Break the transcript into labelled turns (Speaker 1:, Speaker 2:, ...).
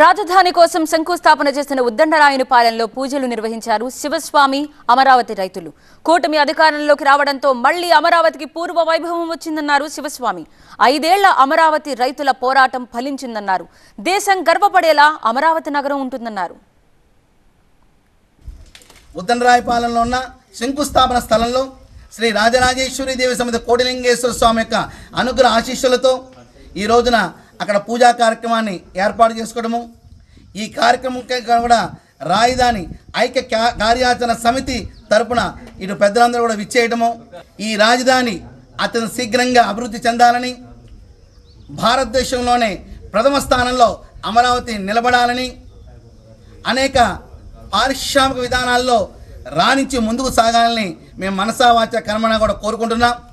Speaker 1: రాజధాని కోసం శంకుస్థాపన చేసిన ఉద్దండరాయునిపాలెంలో పూజలు నిర్వహించారు శివస్వామి అమరావతి రైతులు కూటమి అధికారంలోకి రావడంతో మళ్లీ అమరావతికి పూర్వ వైభవం వచ్చిందన్నారు శివస్వామి ఐదేళ్ల అమరావతి రైతుల పోరాటం ఫలించిందన్నారు దేశం గర్వపడేలా అమరావతి నగరం ఉంటుందన్నారు
Speaker 2: ఉద్దండరాయపాలెంలో ఉన్న శంకుస్థాపన స్థలంలో శ్రీ రాజరాజేశ్వరి దేవి సమేత కోటిలింగేశ్వర స్వామి యొక్క అనుగ్రహ ఆశీస్సులతో ఈ రోజున అక్కడ పూజా కార్యక్రమాన్ని ఏర్పాటు చేసుకోవడము ఈ కార్యక్రమంకి కూడా రాజధాని ఐక్య క్యా- కార్యాచరణ సమితి తరపున ఇటు పెద్దలందరూ కూడా విచ్చేయడము ఈ రాజధాని అత్యంత శీఘ్రంగా అభివృద్ధి చెందాలని భారతదేశంలోనే ప్రథమ స్థానంలో అమరావతి నిలబడాలని అనేక పారిశ్రామిక విధానాల్లో రాణించి ముందుకు సాగాలని మేము మనసా వాచ కర్మణ కూడా కోరుకుంటున్నాం